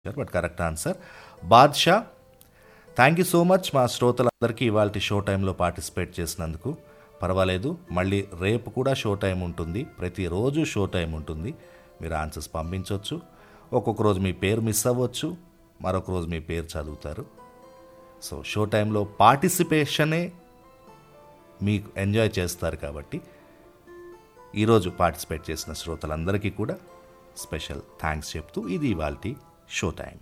but correct answer Badshah thank you so much మా శ్రోతలందరికీ ఇవాళ షో టైంలో పార్టిసిపేట్ చేసినందుకు పర్వాలేదు మళ్ళీ రేపు కూడా షో టైం ఉంటుంది ప్రతిరోజు షో టైం ఉంటుంది మీరు ఆన్సర్స్ పంపించవచ్చు ఒక్కొక్క రోజు మీ పేరు మిస్ అవ్వచ్చు మరొక రోజు మీ పేరు చదువుతారు సో షో టైంలో పార్టిసిపేషనే మీకు ఎంజాయ్ చేస్తారు కాబట్టి ఈరోజు పార్టిసిపేట్ చేసిన శ్రోతలందరికీ కూడా స్పెషల్ థ్యాంక్స్ చెప్తూ ఇది ఇవాళ షో టైం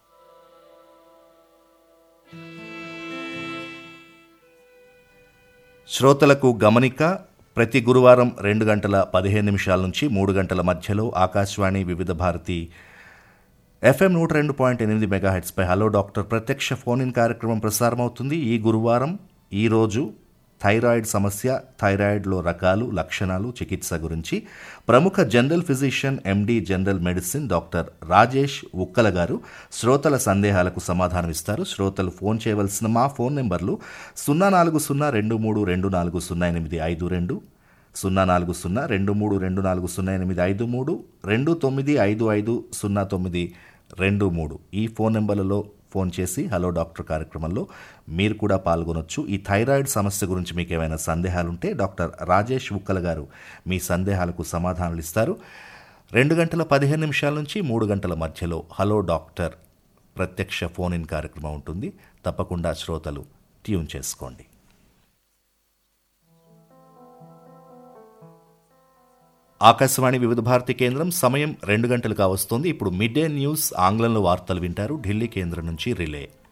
శ్రోతలకు గమనిక ప్రతి గురువారం రెండు గంటల పదిహేను నిమిషాల నుంచి మూడు గంటల మధ్యలో ఆకాశవాణి వివిధ భారతి ఎఫ్ఎం నూట రెండు పాయింట్ ఎనిమిది మెగాహెట్స్పై హలో డాక్టర్ ప్రత్యక్ష ఫోన్ ఇన్ కార్యక్రమం ప్రసారమవుతుంది ఈ గురువారం ఈరోజు థైరాయిడ్ సమస్య థైరాయిడ్లో రకాలు లక్షణాలు చికిత్స గురించి ప్రముఖ general physician M D general medicine doctor Rajesh Ukkala గారు శ్రోతల సందేహాలకు సమాధానం ఇస్తారు శ్రోతలు ఫోన్ చేయవలసిన మా ఫోన్ నెంబర్లు సున్నా నాలుగు సున్నా రెండు మూడు రెండు నాలుగు సున్నా ఎనిమిది ఐదు రెండు సున్నా నాలుగు సున్నా రెండు మూడు రెండు నాలుగు సున్నా ఎనిమిది ఐదు మూడు రెండు తొమ్మిది ఐదు ఐదు సున్నా తొమ్మిది రెండు మూడు ఈ ఫోన్ నెంబర్లలో ఫోన్ చేసి హలో డాక్టర్ కార్యక్రమంలో మీరు కూడా పాల్గొనొచ్చు ఈ థైరాయిడ్ సమస్య గురించి మీకు ఏమైనా సందేహాలుంటే డాక్టర్ రాజేష్ ఉక్కల గారు మీ సందేహాలకు సమాధానాలు ఇస్తారు రెండు గంటల పదిహేను నిమిషాల నుంచి మూడు గంటల మధ్యలో హలో డాక్టర్ ప్రత్యక్ష ఫోన్ ఇన్ కార్యక్రమం ఉంటుంది తప్పకుండా శ్రోతలు ట్యూన్ చేసుకోండి ఆకాశవాణి వివిధ భారతి కేంద్రం సమయం రెండు గంటలు కావస్తోంది ఇప్పుడు మిడ్ డే న్యూస్ ఆంగ్లంలో వార్తలు వింటారు ఢిల్లీ కేంద్రం నుంచి రిలే